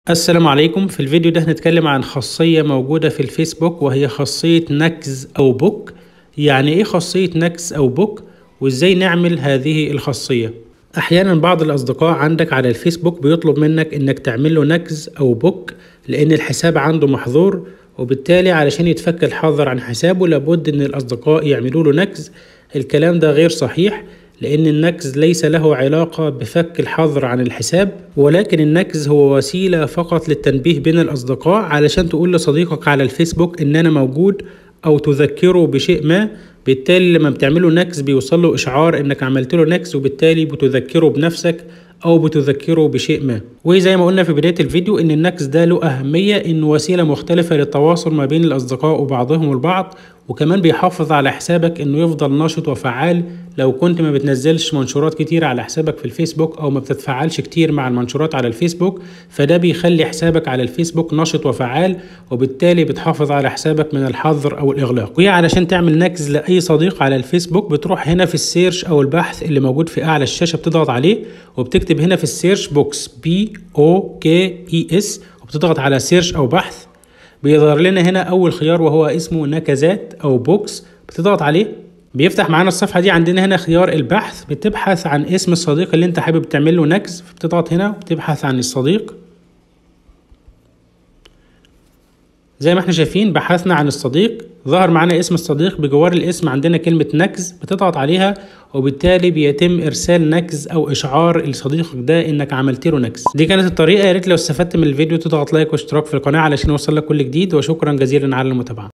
السلام عليكم في الفيديو ده هنتكلم عن خاصية موجودة في الفيسبوك وهي خاصية نكز أو بوك يعني إيه خاصية نكز أو بوك وإزاي نعمل هذه الخاصية أحيانا بعض الأصدقاء عندك على الفيسبوك بيطلب منك إنك تعمل له نكز أو بوك لأن الحساب عنده محظور وبالتالي علشان يتفك الحظر عن حسابه لابد إن الأصدقاء يعملوا له نكز الكلام ده غير صحيح لأن النكز ليس له علاقة بفك الحظر عن الحساب ولكن النكز هو وسيلة فقط للتنبيه بين الأصدقاء علشان تقول لصديقك على الفيسبوك إن أنا موجود أو تذكره بشيء ما بالتالي لما بتعمله نكز بيوصل له إشعار إنك عملت له نكز وبالتالي بتذكره بنفسك او بتذكره بشيء ما وزي ما قلنا في بدايه الفيديو ان النكس ده له اهميه انه وسيله مختلفه للتواصل ما بين الاصدقاء وبعضهم البعض وكمان بيحافظ على حسابك انه يفضل نشط وفعال لو كنت ما بتنزلش منشورات كتير على حسابك في الفيسبوك او ما بتتفاعلش كتير مع المنشورات على الفيسبوك فده بيخلي حسابك على الفيسبوك نشط وفعال وبالتالي بتحافظ على حسابك من الحظر او الاغلاق وعلشان تعمل نكز لاي صديق على الفيسبوك بتروح هنا في السيرش او البحث اللي موجود في اعلى الشاشه بتضغط عليه وبتكتب هنا في السيرش بوكس بي او كي اي اس وبتضغط على سيرش او بحث بيظهر لنا هنا اول خيار وهو اسمه نكزات او بوكس بتضغط عليه بيفتح معانا الصفحة دي عندنا هنا خيار البحث بتبحث عن اسم الصديق اللي انت حابب تعمل له نكز بتضغط هنا وبتبحث عن الصديق زي ما احنا شايفين بحثنا عن الصديق ظهر معانا اسم الصديق بجوار الاسم عندنا كلمة نكز بتضغط عليها وبالتالي بيتم ارسال نكز او اشعار لصديقك ده انك عملت له نكز دي كانت الطريقة يا ريت لو استفدت من الفيديو تضغط لايك واشتراك في القناة علشان يوصل لك كل جديد وشكرا جزيلا على المتابعة